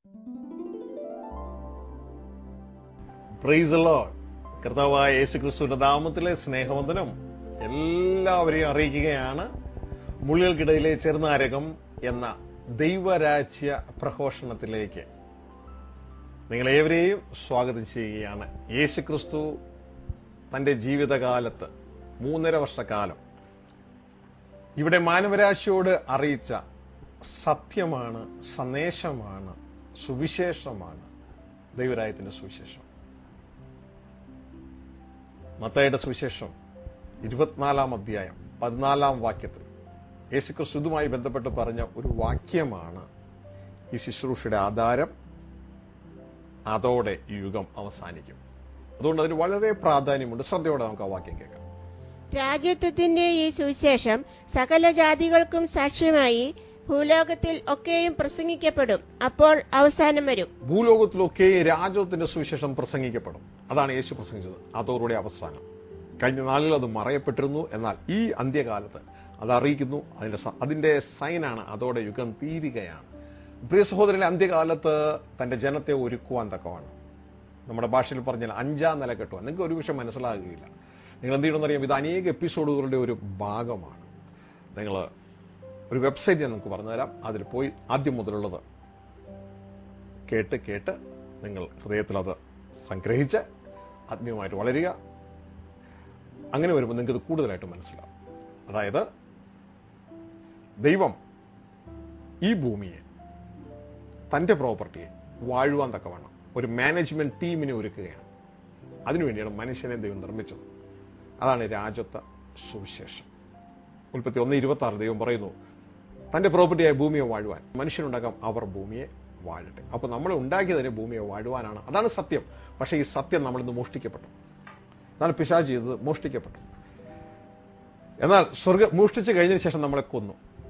Price load കർത്താവായ യേശു ക്രിസ്തുവിന്റെ നാമത്തിലെ സ്നേഹവന്ദനം എല്ലാവരെയും അറിയിക്കുകയാണ് മുള്ളുകൾക്കിടയിലെ ചെറുനാരകം എന്ന ദൈവരാജ്യ പ്രഘോഷണത്തിലേക്ക് നിങ്ങളേവരെയും സ്വാഗതം ചെയ്യുകയാണ് യേശു ക്രിസ്തു തന്റെ ജീവിതകാലത്ത് മൂന്നര വർഷക്കാലം ഇവിടെ മാനവരാശിയോട് അറിയിച്ച സത്യമാണ് സന്ദേശമാണ് സുവിശേഷമാണ് ദൈവരായത്തിന്റെ സുവിശേഷം മത്തയുടെ സുവിശേഷം ഇരുപത്തിനാലാം അധ്യായം പതിനാലാം വാക്യത്തിൽ യേശുക്രിസ്തു ഇതുമായി ബന്ധപ്പെട്ട് പറഞ്ഞ ഒരു വാക്യമാണ് ഈ ശുശ്രൂഷയുടെ ആധാരം അതോടെ ഈ യുഗം അവസാനിക്കും അതുകൊണ്ട് അതിന് വളരെ പ്രാധാന്യമുണ്ട് ശ്രദ്ധയോടെ നമുക്ക് ആ വാക്യം കേൾക്കാം രാജ്യത്വത്തിന്റെ ഈ സുവിശേഷം സകല ജാതികൾക്കും സാക്ഷ്യമായി ഭൂലോകത്തിൽ ഒക്കെയും പ്രസംഗിക്കപ്പെടും അപ്പോൾ അവസാനം വരും ഭൂലോകത്തിലൊക്കെ രാജ്യത്തിന്റെ സുവിശേഷം പ്രസംഗിക്കപ്പെടും അതാണ് യേശു പ്രസംഗിച്ചത് അതോടുകൂടി അവസാനം കഴിഞ്ഞ നാളിൽ അത് മറയപ്പെട്ടിരുന്നു എന്നാൽ ഈ അന്ത്യകാലത്ത് അത് അറിയിക്കുന്നു അതിന്റെ സ- അതിന്റെ സൈനാണ് അതോടെ യുഗം തീരുകയാണ് പ്രിയ സഹോദരനെ അന്ത്യകാലത്ത് തന്റെ ജനത്തെ ഒരുക്കുവാൻ തക്കമാണ് നമ്മുടെ ഭാഷയിൽ പറഞ്ഞാൽ അഞ്ചാം നില കെട്ടുവാൻ നിങ്ങൾക്ക് ഒരു വിഷയം മനസ്സിലാകുകയില്ല നിങ്ങൾ എന്ത് ചെയ്യണമെന്നറിയാം ഇത് അനേക എപ്പിസോഡുകളുടെ ഒരു ഭാഗമാണ് നിങ്ങൾ ഒരു വെബ്സൈറ്റ് ഞാൻ നിങ്ങൾക്ക് പറഞ്ഞുതരാം അതിൽ പോയി ആദ്യം മുതലുള്ളത് കേട്ട് കേട്ട് നിങ്ങൾ ഹൃദയത്തിൽ അത് സംഗ്രഹിച്ച് ആത്മീയമായിട്ട് വളരുക അങ്ങനെ വരുമ്പോൾ നിങ്ങൾക്ക് ഇത് കൂടുതലായിട്ട് മനസ്സിലാവും അതായത് ദൈവം ഈ ഭൂമിയെ തന്റെ പ്രോപ്പർട്ടിയെ വാഴുവാൻ തക്കവണ്ണം ഒരു മാനേജ്മെന്റ് ടീമിനെ ഒരുക്കുകയാണ് അതിനുവേണ്ടിയാണ് മനുഷ്യനെ ദൈവം നിർമ്മിച്ചത് അതാണ് രാജ്യത്വ സുവിശേഷം ഉൽപ്പത്തി ഒന്ന് ഇരുപത്തി ആറ് ദൈവം പറയുന്നു തന്റെ പ്രോപ്പർട്ടിയായ ഭൂമിയെ വാഴുവാൻ മനുഷ്യനുണ്ടാക്കാം അവർ ഭൂമിയെ വാഴട്ടെ അപ്പൊ നമ്മൾ ഉണ്ടാക്കിയതിനെ ഭൂമിയെ വാഴുവാനാണ് അതാണ് സത്യം പക്ഷേ ഈ സത്യം നമ്മൾ ഇന്ന് മോഷ്ടിക്കപ്പെട്ടു അതാണ് പിശാച് ചെയ്തത് മോഷ്ടിക്കപ്പെട്ടു എന്നാൽ സ്വർഗ മോഷ്ടിച്ചു കഴിഞ്ഞതിന് ശേഷം നമ്മളെ കൊന്നു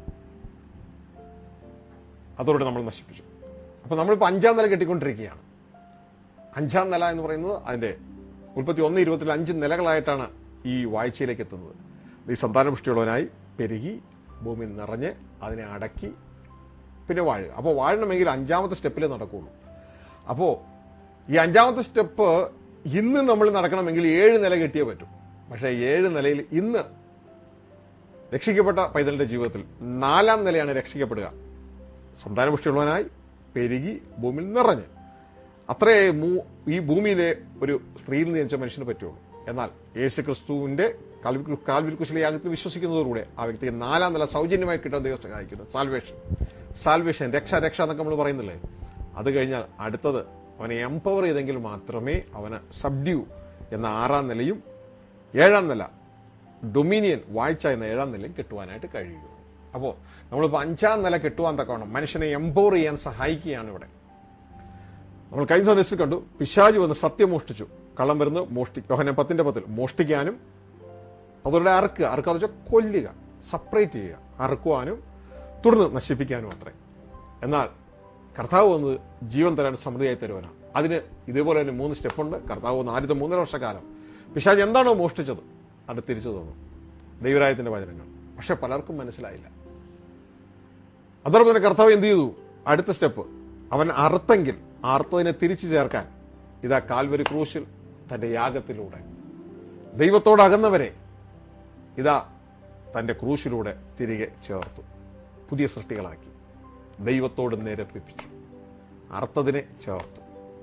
അതോടെ നമ്മൾ നശിപ്പിച്ചു അപ്പൊ നമ്മളിപ്പോ അഞ്ചാം നില കെട്ടിക്കൊണ്ടിരിക്കുകയാണ് അഞ്ചാം നില എന്ന് പറയുന്നത് അതിന്റെ ഉൽപ്പത്തി ഒന്ന് ഇരുപത്തിൽ അഞ്ച് നിലകളായിട്ടാണ് ഈ വാഴ്ചയിലേക്ക് എത്തുന്നത് ഈ സന്താനപുഷ്ടിയുള്ളവനായി പെരുകി ഭൂമി നിറഞ്ഞ് അതിനെ അടക്കി പിന്നെ വാഴുക അപ്പോൾ വാഴണമെങ്കിൽ അഞ്ചാമത്തെ സ്റ്റെപ്പിലേ നടക്കുകയുള്ളൂ അപ്പോൾ ഈ അഞ്ചാമത്തെ സ്റ്റെപ്പ് ഇന്ന് നമ്മൾ നടക്കണമെങ്കിൽ ഏഴ് നില കെട്ടിയേ പറ്റും പക്ഷേ ഏഴ് നിലയിൽ ഇന്ന് രക്ഷിക്കപ്പെട്ട പൈതലിന്റെ ജീവിതത്തിൽ നാലാം നിലയാണ് രക്ഷിക്കപ്പെടുക സന്താനപുഷ്ടിയുള്ളവനായി പെരുകി ഭൂമിയിൽ നിറഞ്ഞ് അത്രേ മൂ- ഈ ഭൂമിയിലെ ഒരു സ്ത്രീയിൽ നിന്ന് ജനിച്ച മനുഷ്യന് പറ്റുള്ളൂ എന്നാൽ യേശുക്രിസ്തുവിന്റെ കാൽവി- കാൽവിൽക്കുശിലെ യാഗത്തിൽ വിശ്വസിക്കുന്നതോടുകൂടെ ആ വ്യക്തിക്ക് നാലാം നില സൗജന്യമായി കിട്ടാൻ ദൈവം സഹായിക്കുന്നു സാൽവേഷൻ സാൽവേഷൻ രക്ഷ രക്ഷ എന്നൊക്കെ നമ്മൾ പറയുന്നില്ലേ അത് കഴിഞ്ഞാൽ അടുത്തത് അവനെ എംപവർ ചെയ്തെങ്കിൽ മാത്രമേ അവന് സബ്ഡ്യൂ എന്ന ആറാം നിലയും ഏഴാം നില ഡൊമിനിയൻ വാഴ്ച എന്ന ഏഴാം നിലയും കെട്ടുവാനായിട്ട് കഴിയുള്ളൂ അപ്പോൾ നമ്മളിപ്പോൾ അഞ്ചാം നില കെട്ടുവാൻ തക്കവണ്ണം മനുഷ്യനെ എംപവർ ചെയ്യാൻ സഹായിക്കുകയാണ് ഇവിടെ നമ്മൾ കഴിഞ്ഞ സന്ദേശത്തിൽ കണ്ടു പിശാജ് വന്ന് സത്യം മോഷ്ടിച്ചു കള്ളം വരുന്നത് മോഷ്ടി യോഹന പത്തിന്റെ പത്തിൽ മോഷ്ടിക്കാനും അതോടെ അറുക്കുക അറുക്കുക എന്ന് വെച്ചാൽ കൊല്ലുക സെപ്പറേറ്റ് ചെയ്യുക അറുക്കുവാനും തുടർന്ന് നശിപ്പിക്കാനും അത്രേ എന്നാൽ കർത്താവ് വന്ന് ജീവൻ തരാൻ സമൃദ്ധിയായി തരുവാനാണ് അതിന് ഇതേപോലെ തന്നെ മൂന്ന് സ്റ്റെപ്പുണ്ട് കർത്താവ് വന്ന് ആദ്യത്തെ മൂന്നര വർഷക്കാലം പിശാജ് എന്താണോ മോഷ്ടിച്ചത് അത് തിരിച്ചു തന്നു ദൈവരായത്തിന്റെ വചനങ്ങൾ പക്ഷെ പലർക്കും മനസ്സിലായില്ല അതോടൊപ്പം തന്നെ കർത്താവ് എന്ത് ചെയ്തു അടുത്ത സ്റ്റെപ്പ് അവൻ അറുത്തെങ്കിൽ അറുത്തതിനെ തിരിച്ചു ചേർക്കാൻ ഇതാ കാൽവരി ക്രൂശിൽ തന്റെ യാഗത്തിലൂടെ ദൈവത്തോട് അകന്നവരെ ഇതാ തന്റെ ക്രൂശിലൂടെ തിരികെ ചേർത്തു പുതിയ സൃഷ്ടികളാക്കി ദൈവത്തോട് നിരപ്പിച്ചു അർത്ഥത്തിനെ ചേർത്തു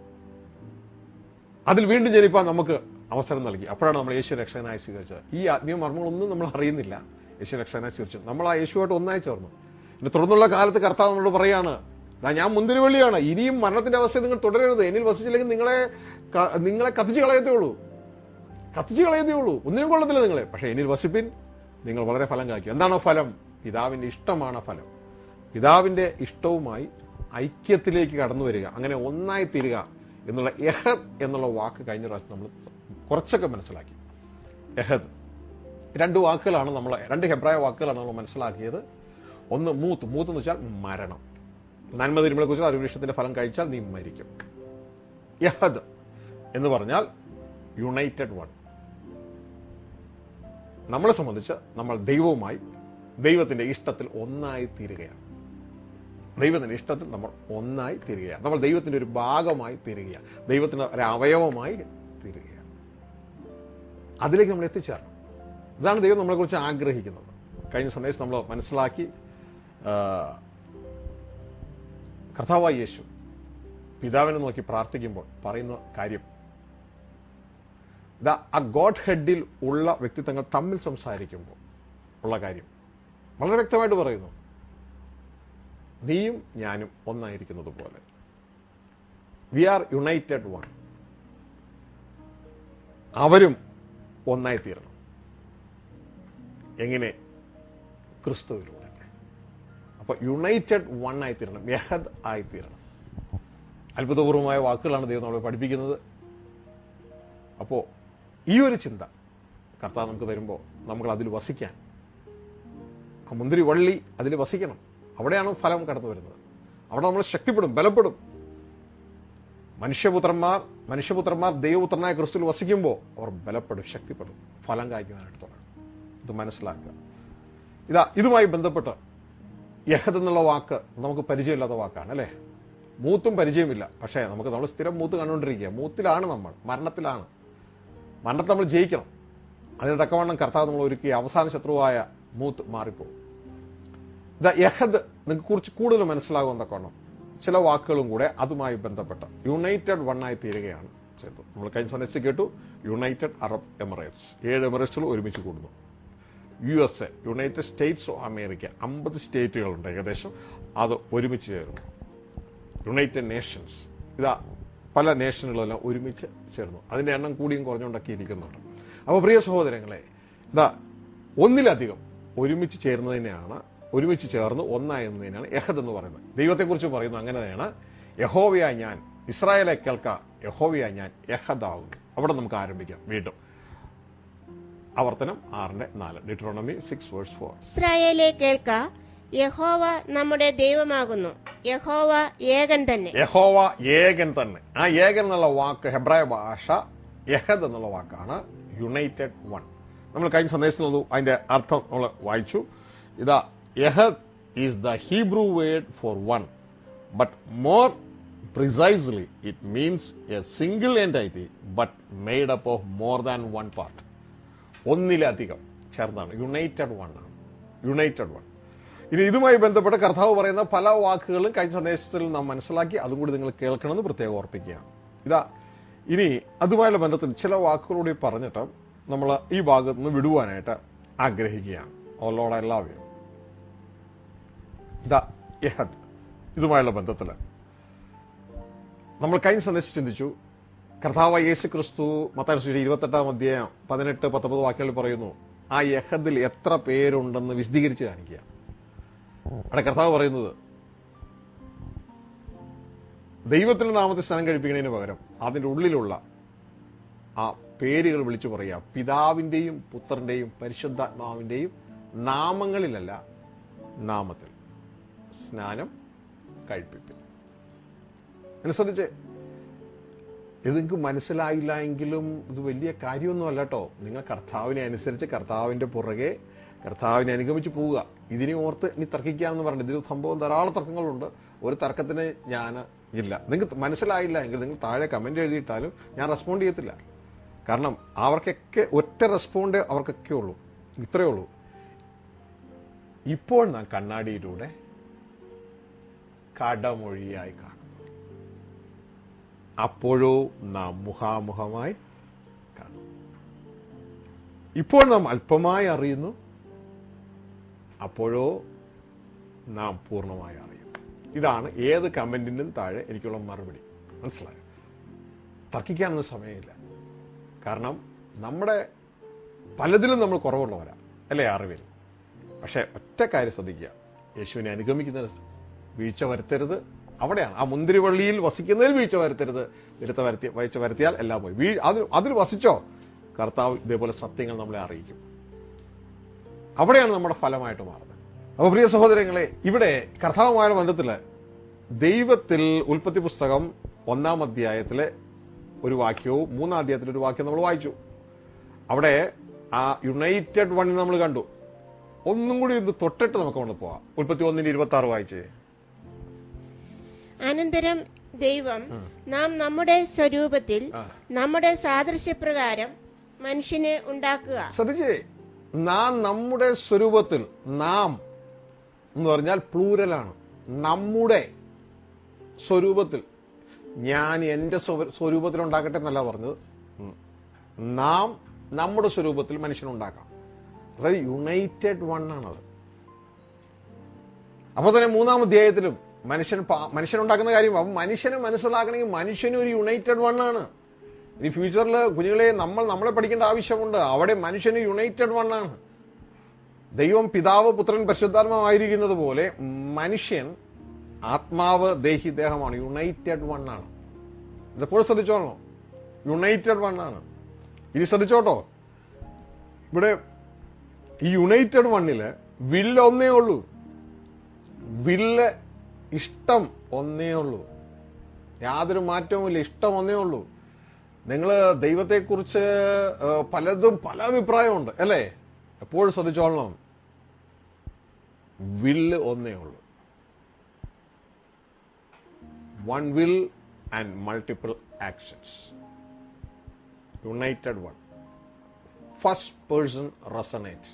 അതിൽ വീണ്ടും ജനിപ്പാൻ നമുക്ക് അവസരം നൽകി അപ്പോഴാണ് നമ്മൾ യേശു രക്ഷകനായി സ്വീകരിച്ചത് ഈ ആത്മീയ മർമ്മങ്ങളൊന്നും നമ്മൾ അറിയുന്നില്ല യേശു രക്ഷകനായി സ്വീകരിച്ചു നമ്മൾ ആ യേശുവായിട്ട് ഒന്നായി ചേർന്നു ഇനി തുടർന്നുള്ള കാലത്ത് കർത്താവ് നമ്മളോട് പറയാണ് "ദാ ഞാൻ മുന്തിരിവള്ളിയാണ് ഇനിയും മരണത്തിന്റെ അവസ്ഥ നിങ്ങൾ തുടരരുത് എന്നിൽ വസിച്ചില്ലെങ്കിൽ നിങ്ങളെ ക- നിങ്ങളെ കത്തിച്ചു കളയത്തേ ഉള്ളൂ കത്തിച്ചു കളയത്തേ ഉള്ളൂ ഒന്നിനും കൊള്ളത്തില്ല നിങ്ങളെ പക്ഷേ എന്നിൽ വസിപ്പിൻ നിങ്ങൾ വളരെ ഫലം കായ്ക്കും എന്താണോ ഫലം പിതാവിന്റെ ഇഷ്ടമാണ് ഫലം പിതാവിന്റെ ഇഷ്ടവുമായി ഐക്യത്തിലേക്ക് കടന്നു വരിക അങ്ങനെ ഒന്നായി തീരുക എന്നുള്ള എഹദ് എന്നുള്ള വാക്ക് കഴിഞ്ഞ പ്രാവശ്യം നമ്മൾ കുറച്ചൊക്കെ മനസ്സിലാക്കി എഹദ് രണ്ട് വാക്കുകളാണ് നമ്മൾ രണ്ട് ഹെബ്രായ വാക്കുകളാണ് നമ്മൾ മനസ്സിലാക്കിയത് ഒന്ന് മൂത്ത് മൂത്ത് എന്ന് വെച്ചാൽ മരണം നന്മ തിരുമലെ കുറിച്ച് അറിവൃക്ഷത്തിന്റെ ഫലം കഴിച്ചാൽ നീ മരിക്കും യഹദ് എന്ന് പറഞ്ഞാൽ യുണൈറ്റഡ് വൺ നമ്മളെ സംബന്ധിച്ച് നമ്മൾ ദൈവവുമായി ദൈവത്തിന്റെ ഇഷ്ടത്തിൽ ഒന്നായി തീരുകയാണ് ദൈവത്തിന്റെ ഇഷ്ടത്തിൽ നമ്മൾ ഒന്നായി തീരുകയാണ് നമ്മൾ ദൈവത്തിന്റെ ഒരു ഭാഗമായി തീരുകയാണ് ദൈവത്തിന്റെ ഒരു അവയവമായി തീരുകയാണ് അതിലേക്ക് നമ്മൾ എത്തിച്ചേരണം ഇതാണ് ദൈവം നമ്മളെക്കുറിച്ച് ആഗ്രഹിക്കുന്നത് കഴിഞ്ഞ സന്ദേശം നമ്മൾ മനസ്സിലാക്കി ആ, കർത്താവായ യേശു പിതാവിനെ നോക്കി പ്രാർത്ഥിക്കുമ്പോൾ പറയുന്ന കാര്യം ഇതാ ആ ഗോഡ് ഹെഡിൽ ഉള്ള വ്യക്തിത്വങ്ങൾ തമ്മിൽ സംസാരിക്കുമ്പോൾ ഉള്ള കാര്യം വളരെ വ്യക്തമായിട്ട് പറയുന്നു നീയും ഞാനും ഒന്നായിരിക്കുന്നത് പോലെ വി ആർ യുണൈറ്റഡ് വൺ അവരും ഒന്നായി തീരണം എങ്ങനെ ക്രിസ്തുവിലൂടെ അപ്പൊ യുണൈറ്റഡ് വൺ ആയി തീരണം യഹദ് ആയി തീരണം അത്ഭുതപൂർവമായ വാക്കുകളാണ് ദൈവം നമ്മളെ പഠിപ്പിക്കുന്നത് അപ്പോ ഈ ഒരു ചിന്ത കർത്താവ് നമുക്ക് തരുമ്പോൾ നമുക്ക് അതിൽ വസിക്കാൻ ആ മുന്തിരി വള്ളി അതിൽ വസിക്കണം അവിടെയാണ് ഫലം കടന്നു വരുന്നത് അവിടെ നമ്മൾ ശക്തിപ്പെടും ബലപ്പെടും മനുഷ്യപുത്രന്മാർ മനുഷ്യപുത്രന്മാർ ദൈവപുത്രനായ ക്രിസ്തുവിൽ വസിക്കുമ്പോൾ അവർ ബലപ്പെടും ശക്തിപ്പെടും ഫലം കായ്ക്കുവാനായിട്ട് തുടങ്ങും ഇത് മനസ്സിലാക്കുക ഇതാ ഇതുമായി ബന്ധപ്പെട്ട് യഹദ് എന്നുള്ള വാക്ക് നമുക്ക് പരിചയമില്ലാത്ത വാക്കാണ് അല്ലേ മൂത്തും പരിചയമില്ല പക്ഷേ നമുക്ക് നമ്മൾ സ്ഥിരം മൂത്ത് കണ്ടുകൊണ്ടിരിക്കുക മൂത്തിലാണ് നമ്മൾ മരണത്തിലാണ് മരണത്തെ നമ്മൾ ജയിക്കണം അതിന് തക്കവണ്ണം കർത്താവ് നമ്മൾ ഒരുക്കി അവസാന ശത്രുവായ മൂത്ത് മാറിപ്പോകും ഇതാ യഹദ് നിങ്ങൾക്ക് കുറിച്ച് കൂടുതൽ മനസ്സിലാകും തക്കവണ്ണം ചില വാക്കുകളും കൂടെ അതുമായി ബന്ധപ്പെട്ട് യുണൈറ്റഡ് വൺ ആയി തീരുകയാണ് ചെയ്തത് നമ്മൾ കഴിഞ്ഞ സന്ദേശം കേട്ടു യുണൈറ്റഡ് അറബ് എമിറേറ്റ്സ് ഏഴ് എമിറേറ്റ്സുകൾ ഒരുമിച്ച് കൂടുന്നു U S A United States of America അമ്പത് സ്റ്റേറ്റുകളുണ്ട് ഏകദേശം അത് ഒരുമിച്ച് ചേർന്നു യുണൈറ്റഡ് നേഷൻസ് ഇതാ പല നേഷനുകളെല്ലാം ഒരുമിച്ച് ചേർന്നു അതിന്റെ എണ്ണം കൂടിയും കുറഞ്ഞുകൊണ്ടൊക്കെ ഇരിക്കുന്നുണ്ട് അപ്പോൾ പ്രിയ സഹോദരങ്ങളെ ഇതാ ഒന്നിലധികം ഒരുമിച്ച് ചേർന്നതിനെയാണ് ഒരുമിച്ച് ചേർന്ന് ഒന്നായെന്നതിനാണ് യഹദ് എന്ന് പറയുന്നത് ദൈവത്തെക്കുറിച്ച് പറയുന്നു അങ്ങനെ തന്നെയാണ് യഹോവയായി ഞാൻ ഇസ്രായേലെ കേൾക്ക യഹോവയായി ഞാൻ യഹദാകുന്നു അവിടെ നമുക്ക് ആരംഭിക്കാം വീണ്ടും ആവർത്തനം ആറിന്റെ നാല് ഡിട്രോണമി സിക്സ് വേഴ്സ് ഫോർ ഇസ്രായേലെ കേൾക്ക യഹോവ നമ്മുടെ ദൈവമാകുന്നു യഹോവ ഏകൻ തന്നെ യഹോവ ഏകൻ തന്നെ ആ ഏകൻ എന്നുള്ള വാക്ക് ഹെബ്രായ ഭാഷ യഹദ് എന്നുള്ള വാക്കാണ് യുണൈറ്റഡ് വൺ നമ്മൾ കഴിഞ്ഞ സന്ദേശത്തിൽ അത് അതിന്റെ അർത്ഥം നമ്മൾ വായിച്ചു ഇതാ യഹദ് is the Hebrew word for one but more precisely it means a single entity but made up of more than one part ഒന്നിലധികം ചേർന്നാണ് യുണൈറ്റഡ് വൺ ആണ് യുണൈറ്റഡ് വൺ ഇനി ഇതുമായി ബന്ധപ്പെട്ട് കർത്താവ് പറയുന്ന പല വാക്കുകളും കഴിഞ്ഞ സന്ദേശത്തിൽ നാം മനസ്സിലാക്കി അതും കൂടി നിങ്ങൾ കേൾക്കണമെന്ന് പ്രത്യേകം ഓർപ്പിക്കുകയാണ് ഇതാ ഇനി അതുമായുള്ള ബന്ധത്തിൽ ചില വാക്കുകളൂടി പറഞ്ഞിട്ട് നമ്മൾ ഈ ഭാഗത്ത് നിന്ന് വിടുവാനായിട്ട് ആഗ്രഹിക്കുകയാണ് ഓലോടെ എല്ലാവരും ഇതാ യഹദ് ഇതുമായുള്ള ബന്ധത്തിൽ നമ്മൾ കഴിഞ്ഞ സന്ദേശം ചിന്തിച്ചു കർത്താവ് യേശു ക്രിസ്തു മത്തായി ഇരുപത്തെട്ടാം അധ്യായം പതിനെട്ട് പത്തൊമ്പത് വാക്കുകളിൽ പറയുന്നു ആ യഹദിൽ എത്ര പേരുണ്ടെന്ന് വിശദീകരിച്ച് കാണിക്കുക അവിടെ കർത്താവ് പറയുന്നത് ദൈവത്തിന്റെ നാമത്തിൽ സ്നാനം കഴിപ്പിക്കുന്നതിന് പകരം അതിന്റെ ഉള്ളിലുള്ള ആ പേരുകൾ വിളിച്ചു പറയുക പിതാവിന്റെയും പുത്രന്റെയും പരിശുദ്ധാത്മാവിന്റെയും നാമങ്ങളിലല്ല നാമത്തിൽ സ്നാനം കഴിപ്പിക്കും അനുസരിച്ച് ഇത് നിങ്ങൾക്ക് മനസ്സിലായില്ല എങ്കിലും ഇത് വലിയ കാര്യമൊന്നുമല്ല കേട്ടോ നിങ്ങൾ കർത്താവിനെ അനുസരിച്ച് കർത്താവിന്റെ പുറകെ കർത്താവിനെ അനുഗമിച്ച് പോവുക ഇതിനെ ഓർത്ത് ഇനി തർക്കിക്കാമെന്ന് പറഞ്ഞു ഇതിൽ സംഭവം ധാരാളം തർക്കങ്ങളുണ്ട് ഒരു തർക്കത്തിന് ഞാൻ ഇല്ല നിങ്ങൾക്ക് മനസ്സിലായില്ല എങ്കിൽ നിങ്ങൾ താഴെ കമന്റ് എഴുതിയിട്ടാലും ഞാൻ റെസ്പോണ്ട് ചെയ്യത്തില്ല കാരണം അവർക്കൊക്കെ ഒറ്റ റെസ്പോണ്ട് അവർക്കൊക്കെ ഉള്ളൂ ഇത്രയേ ഉള്ളൂ ഇപ്പോൾ നാം കണ്ണാടിയിലൂടെ കടമൊഴിയായി കാണുന്നു അപ്പോഴോ നാം മുഖാമുഖമായി കാണും ഇപ്പോൾ നാം അല്പമായി അറിയുന്നു അപ്പോഴോ നാം പൂർണ്ണമായി അറിയും ഇതാണ് ഏത് കമന്റിനും താഴെ എനിക്കുള്ള മറുപടി മനസ്സിലായോ തർക്കിക്കാനൊന്നും സമയമില്ല കാരണം നമ്മുടെ പലതിലും നമ്മൾ കുറവുള്ളവരാ അല്ലേ അറിവിൽ പക്ഷെ ഒറ്റ കാര്യം ശ്രദ്ധിക്കുക യേശുവിനെ അനുഗമിക്കുന്നതിന് വീഴ്ച വരുത്തരുത് അവിടെയാണ് ആ മുന്തിരിവള്ളിയിൽ വസിക്കുന്നതിൽ വീഴ്ച വരുത്തരുത് വിരുത്ത വരുത്തി വീഴ്ച വരുത്തിയാൽ എല്ലാം പോയി വീ അതിൽ അതിൽ വസിച്ചോ കർത്താവ് ഇതേപോലെ സത്യങ്ങൾ നമ്മളെ അറിയിക്കും അവിടെയാണ് നമ്മുടെ ഫലമായിട്ട് മാറുന്നത് അപ്പൊ പ്രിയ സഹോദരങ്ങളെ ഇവിടെ കർത്താവുമായുള്ള ബന്ധത്തില് ദൈവത്തിൽ ഉൽപ്പത്തി പുസ്തകം ഒന്നാം അധ്യായത്തിലെ ഒരു വാക്യവും മൂന്നാം അധ്യായത്തിലെ ഒരു വാക്യം നമ്മൾ വായിച്ചു അവിടെ ആ യുണൈറ്റഡ് വൺ നമ്മൾ കണ്ടു ഒന്നും കൂടി ഇത് തൊട്ടിട്ട് നമുക്ക് കൊണ്ട് പോവാം ഉൽപ്പത്തി ഒന്നിന്റെ ഇരുപത്തി ആറ് വായിച്ചേ അനന്തരം ദൈവം നാം നമ്മുടെ സ്വരൂപത്തിൽ ആ. നമ്മുടെ സാദൃശ്യപ്രകാരം മനുഷ്യനെ ഉണ്ടാക്കുക ശ്രദ്ധിച്ചേ നാം നമ്മുടെ സ്വരൂപത്തിൽ നാം എന്ന് പറഞ്ഞാൽ പ്ലൂരലാണ് നമ്മുടെ സ്വരൂപത്തിൽ ഞാൻ എന്റെ സ്വ- സ്വരൂപത്തിൽ ഉണ്ടാക്കട്ടെ എന്നല്ല പറഞ്ഞത് ഉം. നാം നമ്മുടെ സ്വരൂപത്തിൽ മനുഷ്യനുണ്ടാക്കാം അതായത് യുണൈറ്റഡ് വൺ ആണത് അപ്പൊ തന്നെ മൂന്നാം അധ്യായത്തിലും മനുഷ്യൻ പാ- മനുഷ്യനുണ്ടാക്കുന്ന കാര്യം അപ്പം മനുഷ്യനെ മനസ്സിലാക്കണമെങ്കിൽ മനുഷ്യനും ഒരു യുണൈറ്റഡ് വൺ ആണ് ഇനി ഫ്യൂച്ചറിൽ കുഞ്ഞുങ്ങളെ നമ്മൾ നമ്മളെ പഠിക്കേണ്ട ആവശ്യമുണ്ട് അവിടെ മനുഷ്യന് യുണൈറ്റഡ് വൺ ആണ് ദൈവം പിതാവ് പുത്രൻ പരിശുദ്ധാത്മാവായിരിക്കുന്നത് പോലെ മനുഷ്യൻ ആത്മാവ് ദേഹി ദേഹമാണ് യുണൈറ്റഡ് വൺ ആണ് ഇതെപ്പോഴും ശ്രദ്ധിച്ചോളണം യുണൈറ്റഡ് വൺ ആണ് ഇനി ശ്രദ്ധിച്ചോട്ടോ ഇവിടെ ഈ യുണൈറ്റഡ് വണ്ണില് വില്ല് ഒന്നേ ഉള്ളൂ വില്ല് ഇഷ്ടം ഒന്നേ ഉള്ളൂ യാതൊരു മാറ്റവുമില്ല ഇഷ്ടം ഒന്നേ ഉള്ളൂ നിങ്ങൾ ദൈവത്തെക്കുറിച്ച് ആ, പലതും പല അഭിപ്രായമുണ്ട് അല്ലേ എപ്പോഴും ശ്രദ്ധിച്ചോളണം വില്ല് ഒന്നേ ഉള്ളൂ one will and multiple actions united one first person resonate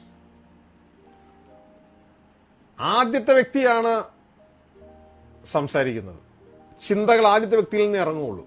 ആദ്യത്തെ വ്യക്തിയാണ് സംസാരിക്കുന്നത് ചിന്തകൾ ആദ്യത്തെ വ്യക്തിയിൽ നിന്ന് ഇറങ്ങുള്ളൂ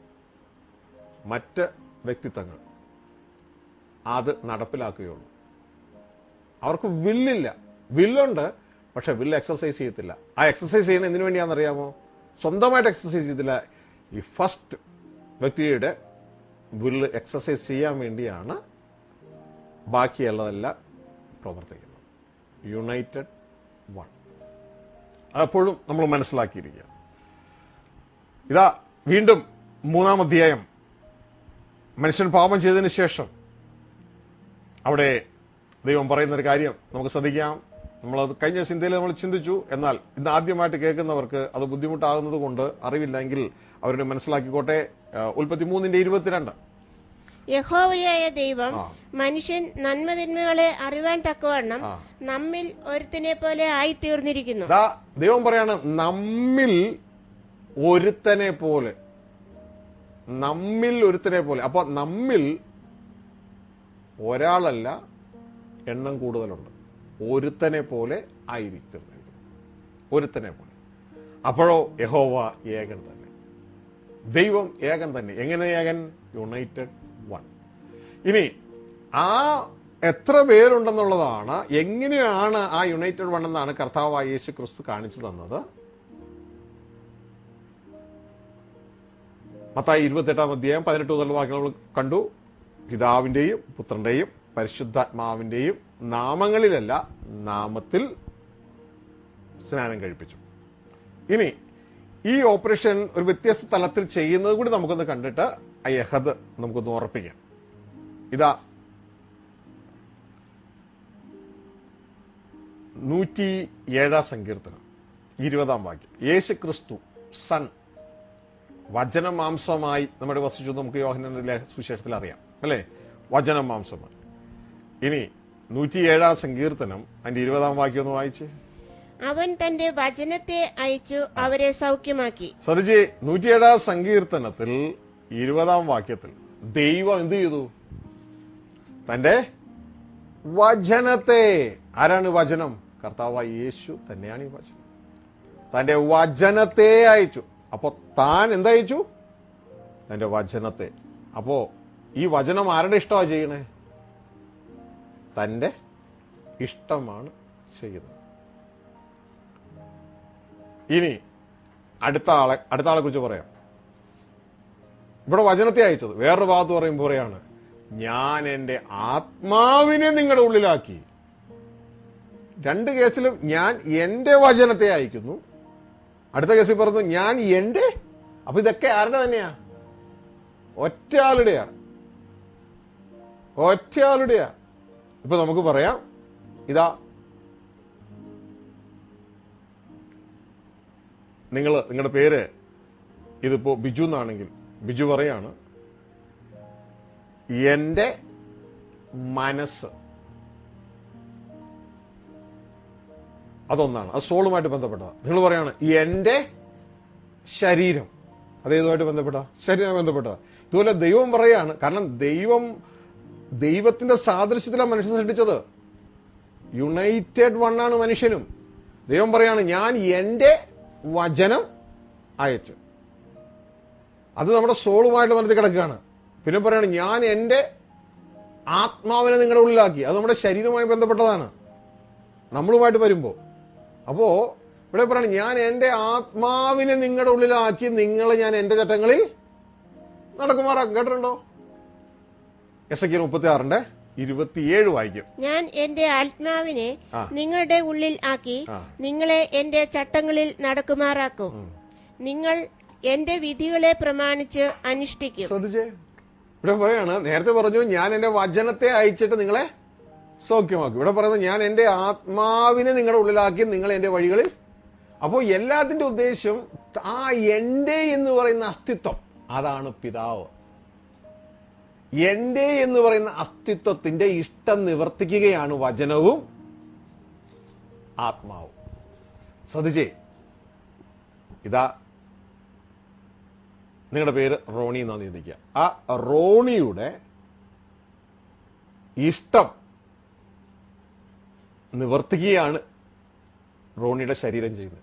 മറ്റ് വ്യക്തിത്വങ്ങൾ അത് നടപ്പിലാക്കുകയുള്ളൂ അവർക്ക് വില്ലില്ല വില്ലുണ്ട് പക്ഷെ വില്ല് എക്സർസൈസ് ചെയ്യത്തില്ല ആ എക്സർസൈസ് ചെയ്യുന്ന എന്തിനു വേണ്ടിയാണെന്നറിയാമോ സ്വന്തമായിട്ട് എക്സർസൈസ് ചെയ്തില്ല ഈ ഫസ്റ്റ് വ്യക്തിയുടെ വില്ല് എക്സർസൈസ് ചെയ്യാൻ വേണ്ടിയാണ് ബാക്കിയുള്ളതെല്ലാം പ്രവർത്തിക്കുന്നത് യുണൈറ്റഡ് വൺ അതെപ്പോഴും നമ്മൾ മനസ്സിലാക്കിയിരിക്കുക ഇതാ വീണ്ടും മൂന്നാം അധ്യായം മനുഷ്യൻ പാപം ചെയ്തതിന് ശേഷം അവിടെ ദൈവം പറയുന്ന ഒരു കാര്യം നമുക്ക് ശ്രദ്ധിക്കാം നമ്മളത് കഴിഞ്ഞ ചിന്തയിൽ നമ്മൾ ചിന്തിച്ചു എന്നാൽ ഇന്ന് ആദ്യമായിട്ട് കേൾക്കുന്നവർക്ക് അത് ബുദ്ധിമുട്ടാകുന്നത് കൊണ്ട് അറിവില്ലെങ്കിൽ അവരുടെ മനസ്സിലാക്കിക്കോട്ടെ ആ, ഉൽപ്പത്തി മൂന്നിന്റെ ഇരുപത്തിരണ്ട് യഹോവയായ ദൈവം ആ. മനുഷ്യൻ നന്മതിന്മകളെ അറിവാൻ തക്കവണ്ണം ആ. നമ്മിൽ ഒരുത്തിനെ പോലെ ആയിത്തീർന്നിരിക്കുന്നു ദാ ദൈവം പറയാണ് നമ്മിൽ ഒരുത്തനെ പോലെ നമ്മിൽ ഒരുത്തനെ പോലെ അപ്പൊ നമ്മിൽ ഒരാളല്ല എണ്ണം കൂടുതലുണ്ട് ഒരുത്തനെ പോലെ ആയിരിക്കും ഒരുത്തനെ പോലെ അപ്പോഴോ യഹോവ ഏകൻ തന്നെ ദൈവം ഏകൻ തന്നെ എങ്ങനെ ഏകൻ യുണൈറ്റഡ് വൺ ഇനി ആ എത്ര പേരുണ്ടെന്നുള്ളതാണ് എങ്ങനെയാണ് ആ യുണൈറ്റഡ് വൺ എന്നാണ് കർത്താവായ യേശു ക്രിസ്തു കാണിച്ചു തന്നത് മത്തായി ഇരുപത്തെട്ടാം അധ്യായം പതിനെട്ട് മുതൽ വാക്യങ്ങൾ നമ്മൾ കണ്ടു പിതാവിന്റെയും പുത്രന്റെയും പരിശുദ്ധാത്മാവിന്റെയും നാമങ്ങളിലല്ല നാമത്തിൽ സ്നാനം കഴിപ്പിച്ചു ഇനി ഈ ഓപ്പറേഷൻ ഒരു വ്യത്യസ്ത തലത്തിൽ ചെയ്യുന്നത് കൂടി നമുക്കൊന്ന് കണ്ടിട്ട് ആ യഹദ് നമുക്കൊന്ന് ഉറപ്പിക്കാം ഇതാ നൂറ്റി ഏഴാം സങ്കീർത്തനം ഇരുപതാം വാക്യം യേശു ക്രിസ്തു സൺ വചനമാംസമായി നമ്മുടെ വസിച്ചു നമുക്ക് യോഹനന്റെ സുവിശേഷത്തിൽ അറിയാം അല്ലേ വചനമാംസമായി ഇനി നൂറ്റിയേഴാം സങ്കീർത്തനം അതിന്റെ ഇരുപതാം വാക്യം ഒന്ന് വായിച്ച് അവൻ തന്റെ വചനത്തെ അയച്ചു അവരെ സൗഖ്യമാക്കി ശ്രദ്ധിച്ച് നൂറ്റിയേഴാം സങ്കീർത്തനത്തിൽ ഇരുപതാം വാക്യത്തിൽ ദൈവം എന്ത് ചെയ്തു തന്റെ വചനത്തെ ആരാണ് വചനം കർത്താവായ യേശു തന്നെയാണ് ഈ വചനം തന്റെ വചനത്തെ അയച്ചു അപ്പോ താൻ എന്തയച്ചു തന്റെ വചനത്തെ അപ്പോ ഈ വചനം ആരുടെ ഇഷ്ടമാണ് ചെയ്യണേ തന്റെ ഇഷ്ടമാണ് ചെയ്യുന്നത് ഇനി അടുത്ത ആളെ അടുത്ത ആളെ കുറിച്ച് പറയാം ഇവിടെ വചനത്തെ അയച്ചത് വേറൊരു ഭാഗത്ത് പറയുമ്പോൾ പറയാണ് ഞാൻ എന്റെ ആത്മാവിനെ നിങ്ങളുടെ ഉള്ളിലാക്കി രണ്ട് കേസിലും ഞാൻ എന്റെ വചനത്തെ അയക്കുന്നു അടുത്ത കേസിൽ പറഞ്ഞു ഞാൻ എന്റെ അപ്പൊ ഇതൊക്കെ ആരുടെ തന്നെയാ ഒറ്റ ആളുടെയാ ഒറ്റ ആളുടെയാ ഇപ്പൊ നമുക്ക് പറയാം ഇതാ നിങ്ങൾ നിങ്ങളുടെ പേര് ഇതിപ്പോ ബിജു എന്നാണെങ്കിൽ ബിജു പറയാണ് എന്റെ മനസ്സ് അതൊന്നാണ് അത് സോളുമായിട്ട് ബന്ധപ്പെട്ടതാണ് നിങ്ങൾ പറയാണ് എന്റെ ശരീരം അത് ഏതുമായിട്ട് ബന്ധപ്പെട്ട ശരീരമായി ബന്ധപ്പെട്ട ഇതുപോലെ ദൈവം പറയാണ് കാരണം ദൈവം ദൈവത്തിന്റെ സാദൃശ്യത്തിലാണ് മനുഷ്യനെ സൃഷ്ടിച്ചത് യുണൈറ്റഡ് വണ്ണാണ് മനുഷ്യനും ദൈവം പറയാണ് ഞാൻ എന്റെ വചനം അയച്ചു അത് നമ്മുടെ സോളുമായിട്ട് മനസ്സിൽ കിടക്കുകയാണ് പിന്നെ പറയാണ് ഞാൻ എന്റെ ആത്മാവിനെ നിങ്ങളുടെ ഉള്ളിലാക്കി അത് നമ്മുടെ ശരീരവുമായി ബന്ധപ്പെട്ടതാണ് നമ്മളുമായിട്ട് വരുമ്പോ അപ്പോ ഇവിടെ പറയണം ഞാൻ എന്റെ ആത്മാവിനെ നിങ്ങളുടെ ഉള്ളിലാക്കി നിങ്ങളെ ഞാൻ എന്റെ ചട്ടങ്ങളിൽ നടക്കുമാറാക്കും കേട്ടിട്ടുണ്ടോ എസ് എ മുപ്പത്തി ആറിന്റെ ഇരുപത്തിയേഴ് വായിക്കും ഞാൻ എന്റെ ആത്മാവിനെ ആ. നിങ്ങളുടെ ഉള്ളിൽ ആക്കി ആ. നിങ്ങളെ എന്റെ ചട്ടങ്ങളിൽ നടക്കുമാറാക്കും ഉം. നിങ്ങൾ എന്റെ വിധികളെ പ്രമാണിച്ച് അനുഷ്ഠിക്കും ശ്രദ്ധിച്ചേ ഇവിടെ പറയാണ് നേരത്തെ പറഞ്ഞു ഞാൻ എന്റെ വചനത്തെ അയച്ചിട്ട് നിങ്ങളെ സൗഖ്യമാക്കും ഇവിടെ പറയുന്നത് ഞാൻ എന്റെ ആത്മാവിനെ നിങ്ങളുടെ ഉള്ളിലാക്കി നിങ്ങൾ എന്റെ വഴികളിൽ അപ്പോൾ എല്ലാത്തിന്റെ ഉദ്ദേശം ആ എന്റെ എന്ന് പറയുന്ന അസ്തിത്വം അതാണ് പിതാവ് എന്റെ എന്ന് പറയുന്ന അസ്തിത്വത്തിന്റെ ഇഷ്ടം നിവർത്തിക്കുകയാണ് വചനവും ആത്മാവും ശ്രദ്ധിച്ചേ ഇതാ നിങ്ങളുടെ പേര് റോണി എന്നാണ് ചിന്തിക്കുക ആ റോണിയുടെ ഇഷ്ടം നിവർത്തിക്കുകയാണ് റോണിയുടെ ശരീരം ചെയ്യുന്നത്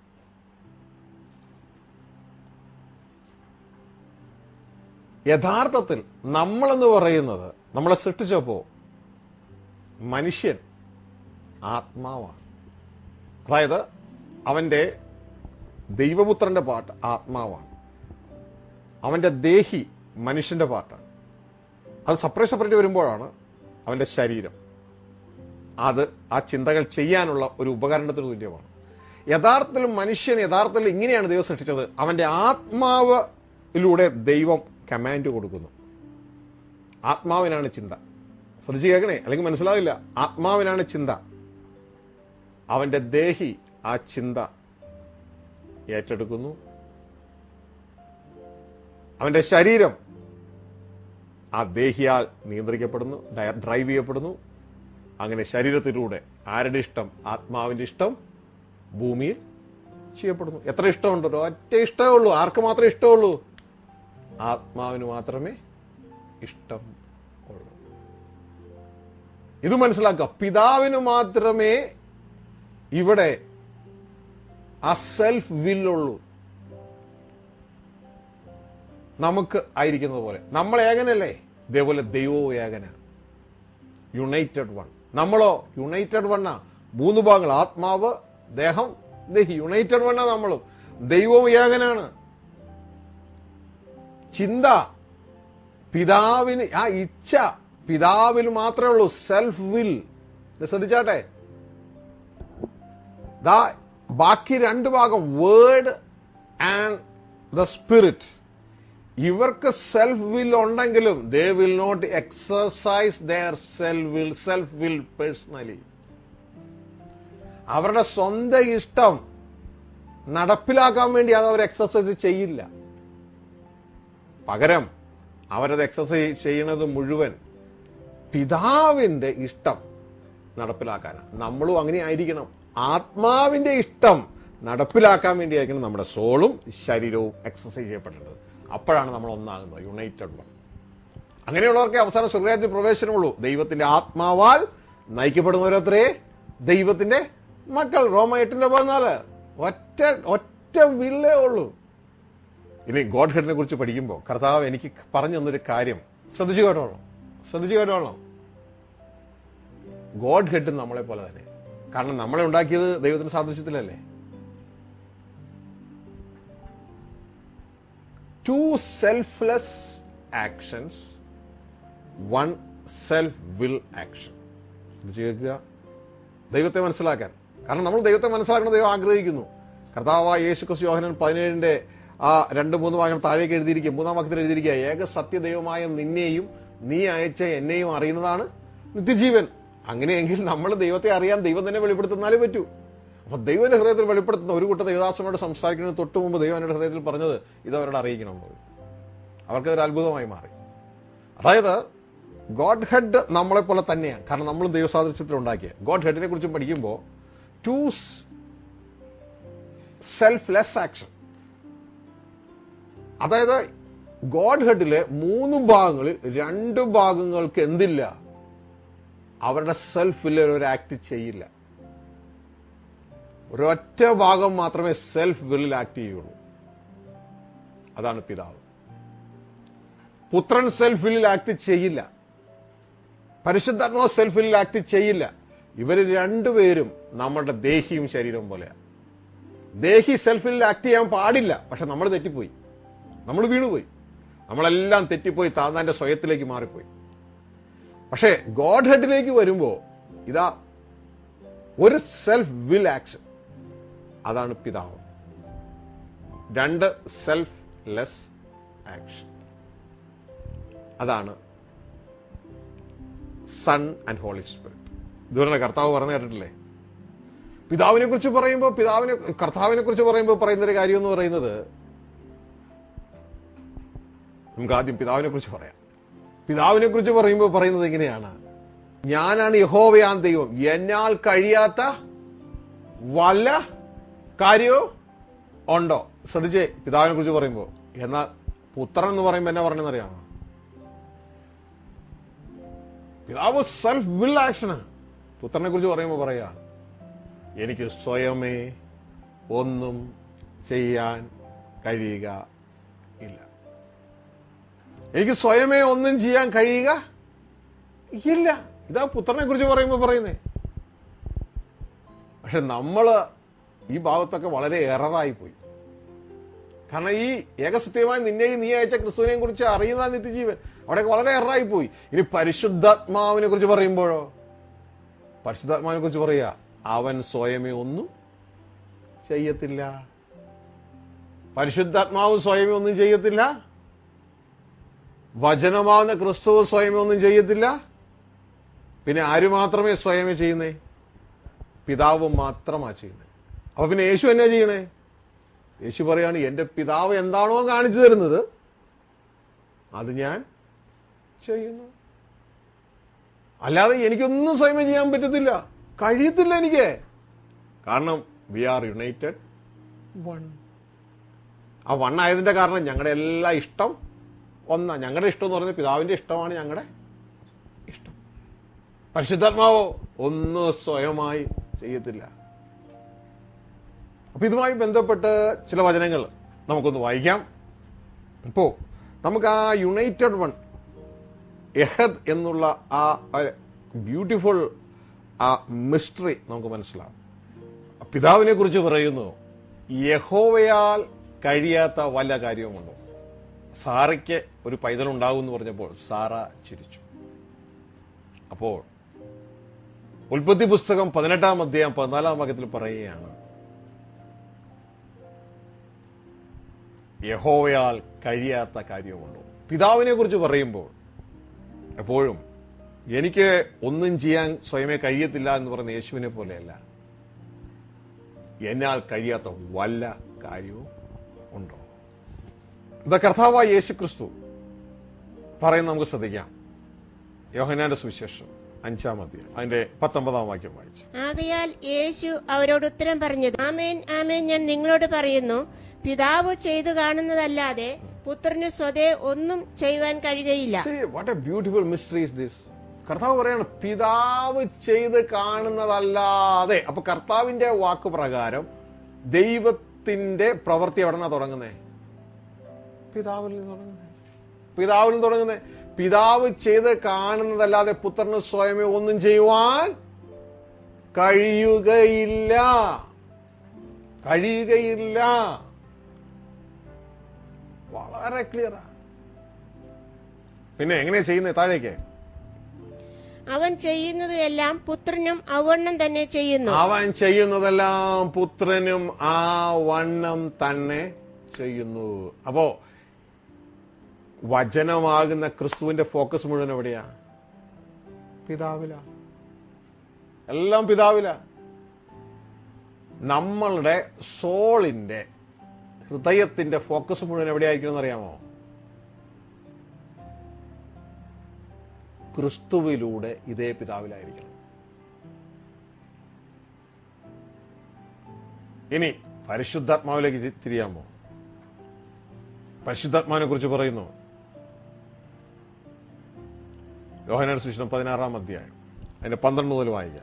യഥാർത്ഥത്തിൽ നമ്മളെന്ന് പറയുന്നത് നമ്മളെ സൃഷ്ടിച്ചപ്പോ മനുഷ്യൻ ആത്മാവാണ് അതായത് അവന്റെ ദൈവപുത്രന്റെ പാട്ട് ആത്മാവാണ് അവന്റെ ദേഹി മനുഷ്യന്റെ പാട്ടാണ് അത് സെപ്പറേറ്റ് സെപ്പറേറ്റ് വരുമ്പോഴാണ് അവന്റെ ശരീരം അത് ആ ചിന്തകൾ ചെയ്യാനുള്ള ഒരു ഉപകരണത്തിന് തുല്യമാണ് യഥാർത്ഥത്തിൽ മനുഷ്യൻ യഥാർത്ഥത്തിൽ ഇങ്ങനെയാണ് ദൈവം സൃഷ്ടിച്ചത് അവന്റെ ആത്മാവിലൂടെ ദൈവം കമാൻഡ് കൊടുക്കുന്നു ആത്മാവിനാണ് ചിന്ത ശ്രദ്ധിച്ച് കേൾക്കണേ അല്ലെങ്കിൽ മനസ്സിലാവില്ല ആത്മാവിനാണ് ചിന്ത അവന്റെ ദേഹി ആ ചിന്ത ഏറ്റെടുക്കുന്നു അവന്റെ ശരീരം ആ ദേഹിയാൽ നിയന്ത്രിക്കപ്പെടുന്നു ഡയ- ഡ്രൈവ് ചെയ്യപ്പെടുന്നു അങ്ങനെ ശരീരത്തിലൂടെ ആരുടെ ഇഷ്ടം ആത്മാവിന്റെ ഇഷ്ടം ഭൂമിയിൽ ചെയ്യപ്പെടുന്നു എത്ര ഇഷ്ടമുണ്ട് ഒറ്റ ഇഷ്ടമേ ഉള്ളൂ ആർക്ക് മാത്രമേ ഇഷ്ടമുള്ളൂ ആത്മാവിന് മാത്രമേ ഇഷ്ടം ഉള്ളൂ ഇത് മനസ്സിലാക്കുക പിതാവിന് മാത്രമേ ഇവിടെ ആ സെൽഫ് വില്ലുള്ളൂ നമുക്ക് ആയിരിക്കുന്നത് പോലെ നമ്മൾ ഏകനല്ലേ ഇതേപോലെ ദൈവവും ഏകനാണ് യുണൈറ്റഡ് വൺ നമ്മളോ യുണൈറ്റഡ് വണ്ണ മൂന്ന് ഭാഗങ്ങൾ ആത്മാവ് ദേഹം ദേഹി യുണൈറ്റഡ് വണ്ണ നമ്മളും ദൈവവും ഏകനാണ് ചിന്ത പിതാവിന് ആ ഇച്ഛ പിതാവിൽ മാത്രമേ ഉള്ളൂ സെൽഫ് വിൽ ശ്രദ്ധിച്ചാട്ടെ ദാ ബാക്കി രണ്ട് ഭാഗം വേർഡ് ആൻഡ് ദ സ്പിരിറ്റ് ഇവർക്ക് സെൽഫ് വിൽ ഉണ്ടെങ്കിലും they will not exercise their self will self will personally അവരുടെ സ്വന്തം ഇഷ്ടം നടപ്പിലാക്കാൻ വേണ്ടി അത് അവർ എക്സസൈസ് ചെയ്യില്ല പകരം അവരത് എക്സസൈസ് ചെയ്യുന്നത് മുഴുവൻ പിതാവിന്റെ ഇഷ്ടം നടപ്പിലാക്കാനാണ് നമ്മളും അങ്ങനെ ആയിരിക്കണം ആത്മാവിന്റെ ഇഷ്ടം നടപ്പിലാക്കാൻ വേണ്ടിയായിരിക്കണം നമ്മുടെ സോളും ശരീരവും എക്സസൈസ് ചെയ്യപ്പെടേണ്ടത് അപ്പോഴാണ് നമ്മൾ ഒന്നാകുന്നത് യുണൈറ്റഡ് വൺ അങ്ങനെയുള്ളവർക്ക് അവസാനം സ്വർഗരാജ്യത്തിൽ പ്രവേശനമുള്ളൂ ദൈവത്തിന്റെ ആത്മാവാൽ നയിക്കപ്പെടുന്നവരത്രേ ദൈവത്തിന്റെ മക്കൾ റോമ എട്ടിന്റെ പതിനാല് ഒറ്റ ഒറ്റ വില്ലേ ഉള്ളൂ ഇനി ഗോഡ് ഹെഡിനെ കുറിച്ച് പഠിക്കുമ്പോൾ കർത്താവ് എനിക്ക് പറഞ്ഞു തന്നൊരു കാര്യം ശ്രദ്ധിച്ചു കേട്ടോളാം ശ്രദ്ധിച്ചു കേട്ടോളാം ഗോഡ് ഹെഡ് നമ്മളെ പോലെ തന്നെ കാരണം നമ്മളെ ഉണ്ടാക്കിയത് ദൈവത്തിന്റെ സാദൃശ്യത്തിലല്ലേ two selfless actions one self will action ശ്രദ്ധിച്ചു കേൾക്കുക ദൈവത്തെ മനസ്സിലാക്കാൻ കാരണം നമ്മൾ ദൈവത്തെ മനസ്സിലാക്കണം ദൈവം ആഗ്രഹിക്കുന്നു കർത്താവായ യേശു ക്രിസ്തു യോഹനൻ പതിനേഴിന്റെ ആ രണ്ട് മൂന്ന് വാക്യം താഴേക്ക് എഴുതിയിരിക്കുക മൂന്നാം വാക്യത്തിൽ എഴുതിയിരിക്കുക ഏക സത്യദൈവമായ നിന്നെയും നീ അയച്ച എന്നെയും അറിയുന്നതാണ് നിത്യജീവൻ അങ്ങനെയെങ്കിൽ നമ്മൾ ദൈവത്തെ അറിയാൻ ദൈവം തന്നെ വെളിപ്പെടുത്തുന്നാലേ പറ്റൂ അപ്പൊ ദൈവന്റെ ഹൃദയത്തിൽ വെളിപ്പെടുത്തുന്ന ഒരു കൂട്ടം ദൈവദാസനോട് സംസാരിക്കുന്നതിന് തൊട്ട് മുമ്പ് ദൈവം എന്റെ ഹൃദയത്തിൽ പറഞ്ഞത് ഇത് അവരോട് അറിയിക്കണം എന്ന് അവർക്കതൊരു അത്ഭുതമായി മാറി അതായത് ഗോഡ് ഹെഡ് നമ്മളെ പോലെ തന്നെയാണ് കാരണം നമ്മൾ ദൈവസാദൃശ്യത്തിൽ ഉണ്ടാക്കിയ ഗോഡ് ഹെഡിനെ കുറിച്ച് പഠിക്കുമ്പോൾ ടു സെൽഫ് ലെസ് ആക്ഷൻ അതായത് ഗോഡ് ഹെഡിലെ മൂന്ന് ഭാഗങ്ങളിൽ രണ്ട് ഭാഗങ്ങൾക്ക് എന്തില്ല അവരുടെ സെൽഫ് വില്ലിൽ ഒരു ആക്ട് ചെയ്യില്ല ഒരൊറ്റ ഭാഗം മാത്രമേ സെൽഫ് വില്ലിൽ ആക്ട് ചെയ്യുള്ളൂ അതാണ് പിതാവ് പുത്രൻ സെൽഫ് വില്ലിൽ ആക്ട് ചെയ്യില്ല പരിശുദ്ധാത്മാവ് സെൽഫ് വില്ലിൽ ആക്ട് ചെയ്യില്ല ഇവർ രണ്ടുപേരും നമ്മുടെ ദേഹിയും ശരീരവും പോലെയാണ് ദേഹി സെൽഫിൽ ആക്ട് ചെയ്യാൻ പാടില്ല പക്ഷെ നമ്മൾ തെറ്റിപ്പോയി നമ്മൾ വീണുപോയി നമ്മളെല്ലാം തെറ്റിപ്പോയി താന്നാന്റെ സ്വയത്തിലേക്ക് മാറിപ്പോയി പക്ഷേ ഗോഡ് ഹെഡിലേക്ക് വരുമ്പോ ഇതാ ഒരു സെൽഫ് വിൽ ആക്ഷൻ അതാണ് പിതാവ് രണ്ട് സെൽഫ് ലെസ് ആക്ഷൻ അതാണ് സൺ ആൻഡ് ഹോളി സ്പിരിറ്റ് ഇതുവരെ കർത്താവ് പറഞ്ഞു കേട്ടിട്ടില്ലേ പിതാവിനെ കുറിച്ച് പറയുമ്പോൾ പിതാവിനെ കർത്താവിനെ കുറിച്ച് പറയുമ്പോൾ പറയുന്ന ഒരു കാര്യം എന്ന് പറയുന്നത് നമുക്ക് ആദ്യം പിതാവിനെ കുറിച്ച് പറയാം പിതാവിനെ കുറിച്ച് പറയുമ്പോൾ പറയുന്നത് എങ്ങനെയാണ് ഞാനാണ് യഹോവയാൻ ദൈവം എന്നാൽ കഴിയാത്ത വല്ല കാര്യവും ഉണ്ടോ ശ്രദ്ധിച്ചേ പിതാവിനെ കുറിച്ച് പറയുമ്പോൾ എന്നാൽ പുത്രൻ എന്ന് പറയുമ്പോൾ എന്നാ പറഞ്ഞെന്നറിയാമോ പിതാവ് സെൽഫ് വിൽ ആക്ഷനാണ് പുത്രനെ കുറിച്ച് പറയുമ്പോൾ പറയാ എനിക്ക് സ്വയമേ ഒന്നും ചെയ്യാൻ കഴിയുക ഇല്ല എനിക്ക് സ്വയമേ ഒന്നും ചെയ്യാൻ കഴിയുക ഇല്ല ഇതാ പുത്രനെ കുറിച്ച് പറയുമ്പോൾ പറയുന്നേ പക്ഷെ നമ്മള് ഈ ഭാഗത്തൊക്കെ വളരെ എററായി പോയി കാരണം ഈ ഏകസത്യമായി നിന്നെയും നീ അയച്ച ക്രിസ്തുവിനെയും കുറിച്ച് അറിയുന്ന നിത്യജീവൻ അവിടെയൊക്കെ വളരെ എററായി പോയി ഇനി പരിശുദ്ധാത്മാവിനെ കുറിച്ച് പറയുമ്പോഴോ പരിശുദ്ധാത്മാവിനെ കുറിച്ച് പറയാ അവൻ സ്വയമേ ഒന്നും ചെയ്യത്തില്ല പരിശുദ്ധാത്മാവ് സ്വയമേ ഒന്നും ചെയ്യത്തില്ല വചനമാവുന്ന ക്രിസ്തു സ്വയമേ ഒന്നും ചെയ്യത്തില്ല പിന്നെ ആര് മാത്രമേ സ്വയമേ ചെയ്യുന്നേ പിതാവ് മാത്രമാ ചെയ്യുന്നത് അപ്പൊ പിന്നെ യേശു എന്നാ ചെയ്യണേ യേശു പറയാണ് എന്റെ പിതാവ് എന്താണോ കാണിച്ചു തരുന്നത് അത് ഞാൻ ചെയ്യുന്നു അല്ലാതെ എനിക്കൊന്നും സ്വയമേ ചെയ്യാൻ പറ്റത്തില്ല കഴിയത്തില്ല എനിക്ക് കാരണം വി ആർ യുണൈറ്റഡ് വൺ ആ വൺ ആയതിന്റെ കാരണം ഞങ്ങളുടെ എല്ലാ ഇഷ്ടം ഒന്നാ ഞങ്ങളുടെ ഇഷ്ടം എന്ന് പറയുന്നത് പിതാവിന്റെ ഇഷ്ടമാണ് ഞങ്ങളുടെ ഇഷ്ടം പരിശുദ്ധാത്മാവോ ഒന്നും സ്വയമായി ചെയ്യത്തില്ല അപ്പൊ ഇതുമായി ബന്ധപ്പെട്ട് ചില വചനങ്ങൾ നമുക്കൊന്ന് വായിക്കാം ഇപ്പോ നമുക്ക് ആ യുണൈറ്റഡ് വൺ എഹദ് എന്നുള്ള ആ ബ്യൂട്ടിഫുൾ ആ മിസ്റ്ററി നമുക്ക് മനസ്സിലാവും പിതാവിനെ കുറിച്ച് പറയുന്നു യഹോവയാൽ കഴിയാത്ത വല്ല കാര്യവുമുണ്ടോ സാറയ്ക്ക് ഒരു പൈതൽ ഉണ്ടാവും എന്ന് പറഞ്ഞപ്പോൾ സാറ ചിരിച്ചു അപ്പോൾ ഉൽപ്പത്തി പുസ്തകം പതിനെട്ടാം അധ്യായം പതിനാലാം വാക്യത്തിൽ പറയുകയാണ് യഹോവയാൽ കഴിയാത്ത കാര്യമുണ്ടോ പിതാവിനെ കുറിച്ച് പറയുമ്പോൾ എപ്പോഴും എനിക്ക് ഒന്നും ചെയ്യാൻ സ്വയമേ കഴിയത്തില്ല എന്ന് പറയുന്ന യേശുവിനെ പോലെയല്ല എന്നാൽ കഴിയാത്ത വല്ല കാര്യവും ഉണ്ടോ ഇത് കർത്താവായ യേശു ക്രിസ്തു പറയുന്ന നമുക്ക് ശ്രദ്ധിക്കാം യോഹനാന്റെ സുവിശേഷം അഞ്ചാം അധ്യായം അതിന്റെ പത്തൊമ്പതാം വാക്യം വായിച്ചു ആകയാൽ യേശു അവരോട് ഉത്തരം പറഞ്ഞത് ആമേൻ ആമേൻ ഞാൻ നിങ്ങളോട് പറയുന്നു പിതാവ് ചെയ്തു കാണുന്നതല്ലാതെ പുത്രന് സ്വതേ ഒന്നും ചെയ്യുവാൻ കഴിയുകയില്ല what a beautiful mystery is this കർത്താവ് പറയാണ് പിതാവ് ചെയ്ത് കാണുന്നതല്ലാതെ അപ്പൊ കർത്താവിന്റെ വാക്ക് പ്രകാരം ദൈവത്തിന്റെ പ്രവൃത്തി എവിടെ നിന്നാ തുടങ്ങുന്നേ പിതാവിൽ നിന്ന് തുടങ്ങുന്നേ പിതാവിൽ നിന്ന് തുടങ്ങുന്നേ പിതാവ് ചെയ്ത് കാണുന്നതല്ലാതെ പുത്രന് സ്വയമേ ഒന്നും ചെയ്യുവാൻ കഴിയുകയില്ല കഴിയുകയില്ല വളരെ ക്ലിയറാ പിന്നെ എങ്ങനെയാ ചെയ്യുന്നത് താഴേക്ക് അവൻ ചെയ്യുന്നത് എല്ലാം പുത്രനും അവണ്ണം തന്നെ ചെയ്യുന്നു അവൻ ചെയ്യുന്നതെല്ലാം പുത്രനും ആ വണ്ണം തന്നെ ചെയ്യുന്നു അപ്പോ വചനമാകുന്ന ക്രിസ്തുവിന്റെ ഫോക്കസ് മുഴുവൻ എവിടെയാ പിതാവില എല്ലാം പിതാവില നമ്മളുടെ സോളിന്റെ ഹൃദയത്തിന്റെ ഫോക്കസ് മുഴുവൻ എവിടെയായിരിക്കും എന്നറിയാമോ ക്രിസ്തുവിലൂടെ ഇതേ പിതാവിലായിരിക്കണം ഇനി പരിശുദ്ധാത്മാവിലേക്ക് തി- തിരിയാമോ പരിശുദ്ധാത്മാവിനെ കുറിച്ച് പറയുന്നു യോഹനാൻ സുശീലം പതിനാറാം അധ്യായം അതിന്റെ പന്ത്രണ്ട് മുതൽ വായിക്കാം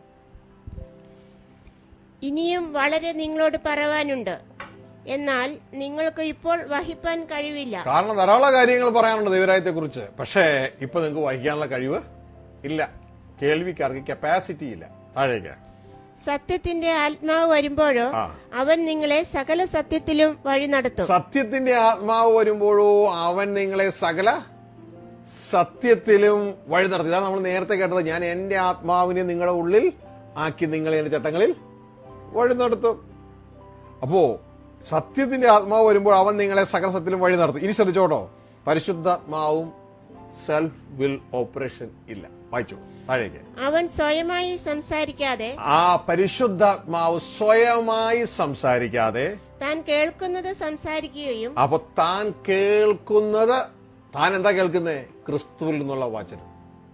ഇനിയും വളരെ നിങ്ങളോട് പറവാനുണ്ട് എന്നാൽ നിങ്ങൾക്ക് ഇപ്പോൾ വഹിപ്പാൻ കഴിവില്ല കാരണം ധാരാളം കാര്യങ്ങൾ പറയാനുണ്ട് ദൈവരായത്തെ കുറിച്ച് പക്ഷേ ഇപ്പൊ നിങ്ങൾക്ക് വഹിക്കാനുള്ള കഴിവ് ഇല്ല കേൾവിക്കാർക്ക് കപ്പാസിറ്റി ഇല്ല താഴേക്ക് സത്യത്തിന്റെ ആത്മാവ് വരുമ്പോഴോ ആ. അവൻ നിങ്ങളെ സകല സത്യത്തിലും വഴി നടത്തും സത്യത്തിന്റെ ആത്മാവ് വരുമ്പോഴോ അവൻ നിങ്ങളെ സകല സത്യത്തിലും വഴി നടത്തി ഇതാണ് നമ്മൾ നേരത്തെ കേട്ടത് ഞാൻ എന്റെ ആത്മാവിനെ നിങ്ങളുടെ ഉള്ളിൽ ആക്കി നിങ്ങളെ എന്റെ ചട്ടങ്ങളിൽ വഴി നടത്തും അപ്പോ സത്യത്തിന്റെ ആത്മാവ് വരുമ്പോൾ അവൻ നിങ്ങളെ സകല സത്യത്തിലും വഴി നടത്തും ഇനി ശ്രദ്ധിച്ചോട്ടോ പരിശുദ്ധാത്മാവും സെൽഫ് വിൽ ഓപ്പറേഷൻ ഇല്ല വായിച്ചു താഴേക്ക് അവൻ സ്വയമായി സംസാരിക്കാതെ ആ പരിശുദ്ധാത്മാവ് സ്വയമായി സംസാരിക്കാതെ താൻ കേൾക്കുന്നത് സംസാരിക്കുകയും അപ്പൊ താൻ കേൾക്കുന്നത് താൻ എന്താ കേൾക്കുന്നേ ക്രിസ്തുവിൽ നിന്നുള്ള വചനം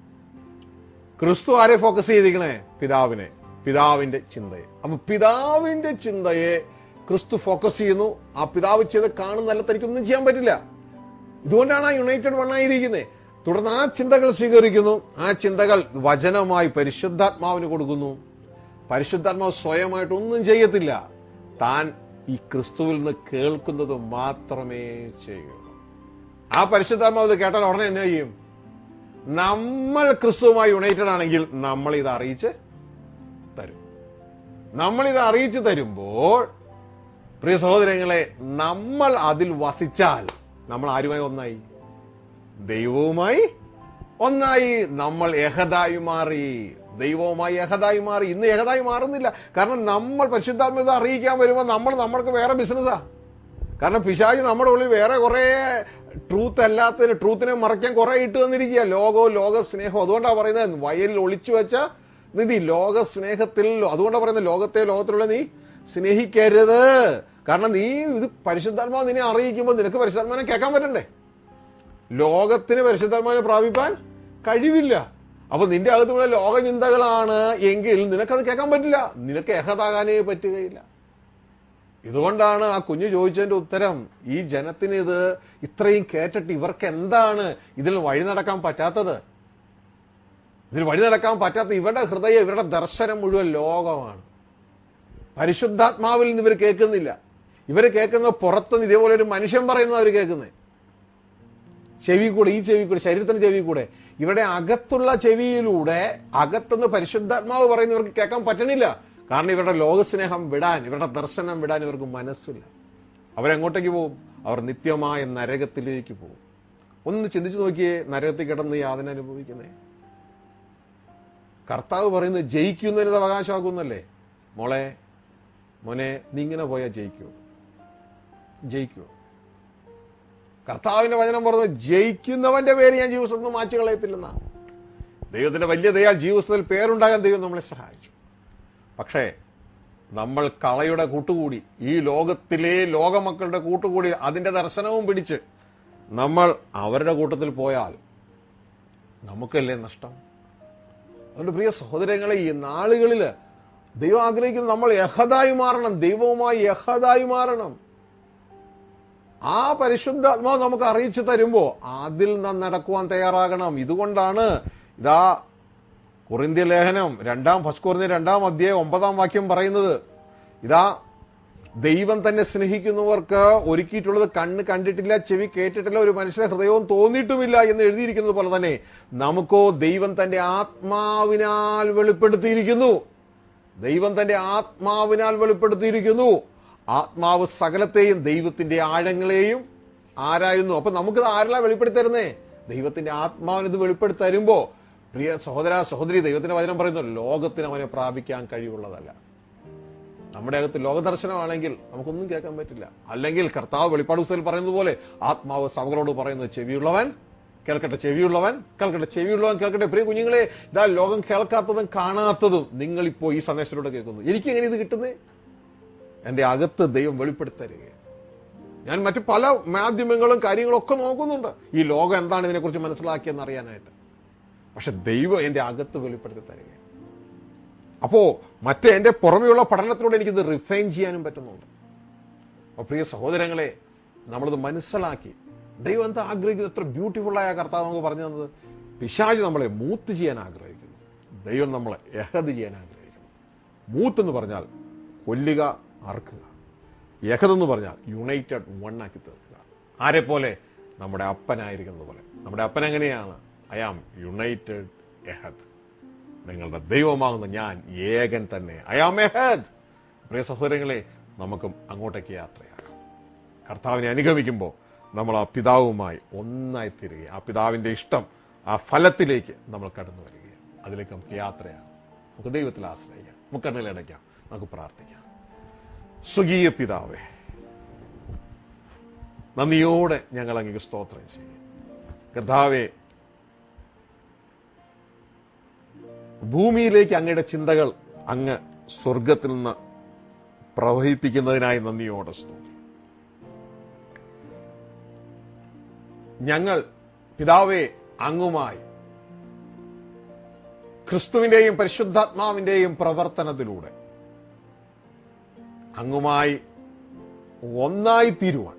ക്രിസ്തു ആരെ ഫോക്കസ് ചെയ്തിരിക്കണേ പിതാവിനെ പിതാവിന്റെ ചിന്തയെ അപ്പൊ പിതാവിന്റെ ചിന്തയെ ക്രിസ്തു ഫോക്കസ് ചെയ്യുന്നു ആ പിതാവ് ചെയ്ത് കാണുന്നല്ല തനിക്കൊന്നും ചെയ്യാൻ പറ്റില്ല ഇതുകൊണ്ടാണ് ആ യുണൈറ്റഡ് വണ്ണായിരിക്കുന്നത് തുടർന്ന് ആ ചിന്തകൾ സ്വീകരിക്കുന്നു ആ ചിന്തകൾ വചനമായി പരിശുദ്ധാത്മാവിന് കൊടുക്കുന്നു പരിശുദ്ധാത്മാവ് സ്വയമായിട്ട് ഒന്നും ചെയ്യത്തില്ല താൻ ഈ ക്രിസ്തുവിൽ നിന്ന് കേൾക്കുന്നത് മാത്രമേ ചെയ്യുള്ളൂ ആ പരിശുദ്ധാത്മാവ് ഇത് കേട്ടാൽ ഉടനെ എന്നാ ചെയ്യും നമ്മൾ ക്രിസ്തുവുമായി യുണൈറ്റഡ് ആണെങ്കിൽ നമ്മൾ ഇത് അറിയിച്ച് തരും നമ്മൾ ഇത് അറിയിച്ചു തരുമ്പോൾ പ്രിയ സഹോദരങ്ങളെ നമ്മൾ അതിൽ വസിച്ചാൽ നമ്മൾ ആരുമായി ഒന്നായി ദൈവവുമായി ഒന്നായി നമ്മൾ ഏകതായി മാറി ദൈവവുമായി ഏകതായി മാറി ഇന്ന് ഏകതായി മാറുന്നില്ല കാരണം നമ്മൾ പരിശുദ്ധാത്മത അറിയിക്കാൻ വരുമ്പോൾ നമ്മൾ നമ്മൾക്ക് വേറെ ബിസിനസ്സാ കാരണം പിശാജ് നമ്മുടെ ഉള്ളിൽ വേറെ കുറെ ട്രൂത്ത് അല്ലാത്തതിന് ട്രൂത്തിനെ മറയ്ക്കാൻ കുറെ ഇട്ട് തന്നിരിക്കുക ലോകവും ലോക സ്നേഹവും അതുകൊണ്ടാണ് പറയുന്നത് വയലിൽ ഒളിച്ചു വെച്ച നിധി ലോക സ്നേഹത്തിൽ അതുകൊണ്ടാണ് പറയുന്നത് ലോകത്തെ ലോകത്തിലുള്ള നീ സ്നേഹിക്കരുത് കാരണം നീ ഇത് പരിശുദ്ധാത്മാവ് നിന്നെ അറിയിക്കുമ്പോൾ നിനക്ക് പരിശുദ്ധാത്മാവിനെ കേൾക്കാൻ പറ്റണ്ടേ ലോകത്തിന് പരിശുദ്ധാത്മാവിനെ പ്രാപിപ്പാൻ കഴിവില്ല അപ്പൊ നിന്റെ അകത്തുള്ള ലോകചിന്തകളാണ് എങ്കിൽ നിനക്കത് കേൾക്കാൻ പറ്റില്ല നിനക്ക് ഏഹതാകാനേ പറ്റുകയില്ല ഇതുകൊണ്ടാണ് ആ കുഞ്ഞു ചോദിച്ചതിന്റെ ഉത്തരം ഈ ജനത്തിന് ഇത് ഇത്രയും കേട്ടിട്ട് ഇവർക്ക് എന്താണ് ഇതിൽ വഴി നടക്കാൻ പറ്റാത്തത് ഇതിൽ വഴി നടക്കാൻ പറ്റാത്ത ഇവരുടെ ഹൃദയം ഇവരുടെ ദർശനം മുഴുവൻ ലോകമാണ് പരിശുദ്ധാത്മാവിൽ നിന്ന് ഇവർ കേൾക്കുന്നില്ല ഇവർ കേൾക്കുന്ന പുറത്തുനിന്ന് ഇതേപോലെ ഒരു മനുഷ്യൻ പറയുന്നത് അവർ കേൾക്കുന്നത് ചെവി കൂടെ ഈ ചെവി കൂടെ ശരീരത്തിന്റെ ചെവി കൂടെ ഇവരുടെ അകത്തുള്ള ചെവിയിലൂടെ അകത്തുനിന്ന് പരിശുദ്ധാത്മാവ് പറയുന്നവർക്ക് കേൾക്കാൻ പറ്റണില്ല കാരണം ഇവരുടെ ലോകസ്നേഹം വിടാൻ ഇവരുടെ ദർശനം വിടാൻ ഇവർക്ക് മനസ്സില്ല അവരെങ്ങോട്ടേക്ക് പോകും അവർ നിത്യമായ നരകത്തിലേക്ക് പോകും ഒന്ന് ചിന്തിച്ചു നോക്കിയേ നരകത്തിൽ കിടന്ന് യാതന അനുഭവിക്കുന്നേ കർത്താവ് പറയുന്നത് ജയിക്കുന്നതിന് അവകാശമാക്കുന്നല്ലേ മോളെ മോനെ നീ ഇങ്ങനെ പോയാൽ ജയിക്കുമോ ജയിക്കുമോ കർത്താവിന്റെ വചനം പറഞ്ഞത് ജയിക്കുന്നവന്റെ പേര് ഞാൻ ജീവിതത്തിൽ നിന്ന് മാച്ചു കളയത്തില്ലെന്നാ ദൈവത്തിന്റെ വലിയ ദയാൽ ജീവിതത്തിൽ പേരുണ്ടാകാൻ ദൈവം നമ്മളെ സഹായിച്ചു പക്ഷേ നമ്മൾ കളയുടെ കൂട്ടുകൂടി ഈ ലോകത്തിലെ ലോകമക്കളുടെ കൂട്ടുകൂടി അതിന്റെ ദർശനവും പിടിച്ച് നമ്മൾ അവരുടെ കൂട്ടത്തിൽ പോയാൽ നമുക്കല്ലേ നഷ്ടം അതുകൊണ്ട് പ്രിയ സഹോദരങ്ങളെ ഈ നാളുകളിൽ ദൈവം ആഗ്രഹിക്കുന്നു നമ്മൾ യഹതായി മാറണം ദൈവവുമായി യഹതായി മാറണം ആ പരിശുദ്ധാത്മാവ് നമുക്ക് അറിയിച്ചു തരുമ്പോ അതിൽ നാം നടക്കുവാൻ തയ്യാറാകണം ഇതുകൊണ്ടാണ് ഇതാ കുറിന്ത്യ ലേഖനം രണ്ടാം ഫസ്റ്റ് കുറിന്ത്യ രണ്ടാം അധ്യായം ഒമ്പതാം വാക്യം പറയുന്നത് ഇതാ ദൈവം തന്നെ സ്നേഹിക്കുന്നവർക്ക് ഒരുക്കിയിട്ടുള്ളത് കണ്ണ് കണ്ടിട്ടില്ല ചെവി കേട്ടിട്ടില്ല ഒരു മനുഷ്യന്റെ ഹൃദയവും തോന്നിയിട്ടുമില്ല എന്ന് എഴുതിയിരിക്കുന്നത് പോലെ തന്നെ നമുക്കോ ദൈവം തന്റെ ആത്മാവിനാൽ വെളിപ്പെടുത്തിയിരിക്കുന്നു ദൈവം തന്റെ ആത്മാവിനാൽ വെളിപ്പെടുത്തിയിരിക്കുന്നു ആത്മാവ് സകലത്തെയും ദൈവത്തിന്റെ ആഴങ്ങളെയും ആരായുന്നു അപ്പൊ നമുക്കിത് ആരല്ല വെളിപ്പെടുത്തരുന്നേ ദൈവത്തിന്റെ ആത്മാവിന് ഇത് വെളിപ്പെടുത്തി തരുമ്പോ പ്രിയ സഹോദര സഹോദരി ദൈവത്തിന്റെ വചനം പറയുന്നു ലോകത്തിന് അവനെ പ്രാപിക്കാൻ കഴിവുള്ളതല്ല നമ്മുടെ അകത്ത് ലോകദർശനമാണെങ്കിൽ നമുക്കൊന്നും കേൾക്കാൻ പറ്റില്ല അല്ലെങ്കിൽ കർത്താവ് വെളിപ്പാട് പുസ്തകത്തിൽ പറയുന്നത് പോലെ ആത്മാവ് സഭകളോട് പറയുന്നത് ചെവിയുള്ളവൻ കേൾക്കട്ടെ ചെവിയുള്ളവൻ കേൾക്കട്ടെ ചെവിയുള്ളവൻ കേൾക്കട്ടെ പ്രിയ കുഞ്ഞുങ്ങളെ ഇതാ ലോകം കേൾക്കാത്തതും കാണാത്തതും നിങ്ങളിപ്പോ ഈ സന്ദേശത്തിലൂടെ കേൾക്കുന്നു എനിക്ക് എങ്ങനെ ഇത് കിട്ടുന്നേ എന്റെ അകത്ത് ദൈവം വെളിപ്പെടുത്തരുക ഞാൻ മറ്റു പല മാധ്യമങ്ങളും കാര്യങ്ങളും ഒക്കെ നോക്കുന്നുണ്ട് ഈ ലോകം എന്താണ് ഇതിനെക്കുറിച്ച് മനസ്സിലാക്കിയെന്ന് അറിയാനായിട്ട് പക്ഷെ ദൈവം എന്റെ അകത്ത് വെളിപ്പെടുത്തി തരിക അപ്പോ മറ്റേ എന്റെ പുറമെയുള്ള പഠനത്തിലൂടെ എനിക്കിത് റിഫൈൻ ചെയ്യാനും പറ്റുന്നുണ്ട് അപ്പൊ പ്രിയ സഹോദരങ്ങളെ നമ്മളത് മനസ്സിലാക്കി ദൈവം എന്താ ആഗ്രഹിക്കുന്നത് എത്ര ബ്യൂട്ടിഫുള്ളായ കർത്താവ് നമുക്ക് പറഞ്ഞു തന്നത് പിശാജ് നമ്മളെ മൂത്ത് ചെയ്യാൻ ആഗ്രഹിക്കുന്നു ദൈവം നമ്മളെ എഹദ് ചെയ്യാൻ ആഗ്രഹിക്കുന്നു മൂത്ത് എന്ന് പറഞ്ഞാൽ കൊല്ലുക അറുക്കുക യഹദ് എന്ന് പറഞ്ഞാൽ യുണൈറ്റഡ് വൺ ആക്കി തീർക്കുക ആരെ പോലെ നമ്മുടെ അപ്പനായിരിക്കുന്നത് പോലെ നമ്മുടെ അപ്പൻ എങ്ങനെയാണ് ഐ ആം യുണൈറ്റഡ് എഹദ് നിങ്ങളുടെ ദൈവമാകുന്ന ഞാൻ ഏകൻ തന്നെ ഐ ആം എഹദ് പ്രിയ സഹോദരങ്ങളെ നമുക്കും അങ്ങോട്ടേക്ക് യാത്രയാകാം കർത്താവിനെ അനുഗമിക്കുമ്പോൾ നമ്മൾ ആ പിതാവുമായി ഒന്നായി തീരുകയും ആ പിതാവിന്റെ ഇഷ്ടം ആ ഫലത്തിലേക്ക് നമ്മൾ കടന്നു വരികയും അതിലേക്ക് നമുക്ക് യാത്രയാകാം നമുക്ക് ദൈവത്തിൽ ആശ്രയിക്കാം നമുക്ക് കണ്ണിലടയ്ക്കാം നമുക്ക് പ്രാർത്ഥിക്കാം സുഗീയ പിതാവേ നന്ദിയോടെ ഞങ്ങൾ അങ്ങേക്ക് സ്തോത്രം ചെയ്യും കർത്താവെ ഭൂമിയിലേക്ക് അങ്ങയുടെ ചിന്തകൾ അങ്ങ് സ്വർഗത്തിൽ നിന്ന് പ്രവഹിപ്പിക്കുന്നതിനായി നന്ദിയോടെ സ്തോത്രം ഞങ്ങൾ പിതാവെ അങ്ങുമായി ക്രിസ്തുവിന്റെയും പരിശുദ്ധാത്മാവിന്റെയും പ്രവർത്തനത്തിലൂടെ അങ്ങുമായി ഒന്നായി തീരുവാൻ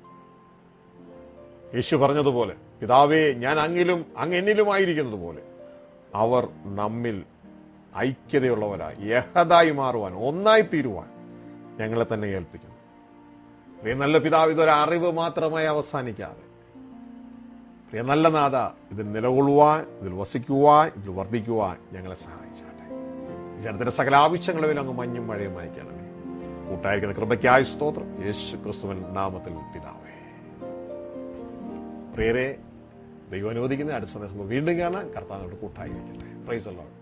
യേശു പറഞ്ഞതുപോലെ പിതാവേ ഞാൻ അങ്ങിലും അങ്ങ് എന്നിലുമായിരിക്കുന്നത് പോലെ അവർ നമ്മിൽ ഐക്യതയുള്ളവരായി യഹതായി മാറുവാൻ ഒന്നായി തീരുവാൻ ഞങ്ങളെ തന്നെ ഏൽപ്പിക്കുന്നു പ്രിയ നല്ല പിതാവ് ഇതൊരു അറിവ് മാത്രമായി അവസാനിക്കാതെ പ്രിയ നല്ല നാഥ ഇതിൽ നിലകൊള്ളുവാൻ ഇതിൽ വസിക്കുവാൻ ഇതിൽ വർദ്ധിക്കുവാൻ ഞങ്ങളെ സഹായിച്ചാട്ടെ ഈ ജനത്തിന്റെ സകല ആവശ്യങ്ങളിൽ അങ്ങ് മഞ്ഞും മഴയും അയക്കണമേ കൂട്ടായിരിക്കുന്ന കൃപയ്ക്കായ സ്തോത്രം യേശു ക്രിസ്തുവൻ നാമത്തിൽ പിതാവേ പ്രിയരെ ദൈവം അനുവദിക്കുന്ന അടുത്ത സന്ദേശം വീണ്ടും കാണാൻ കർത്താവിനോട് കൂട്ടായിരിക്കട്ടെ പ്രൈസ് അല്ലോ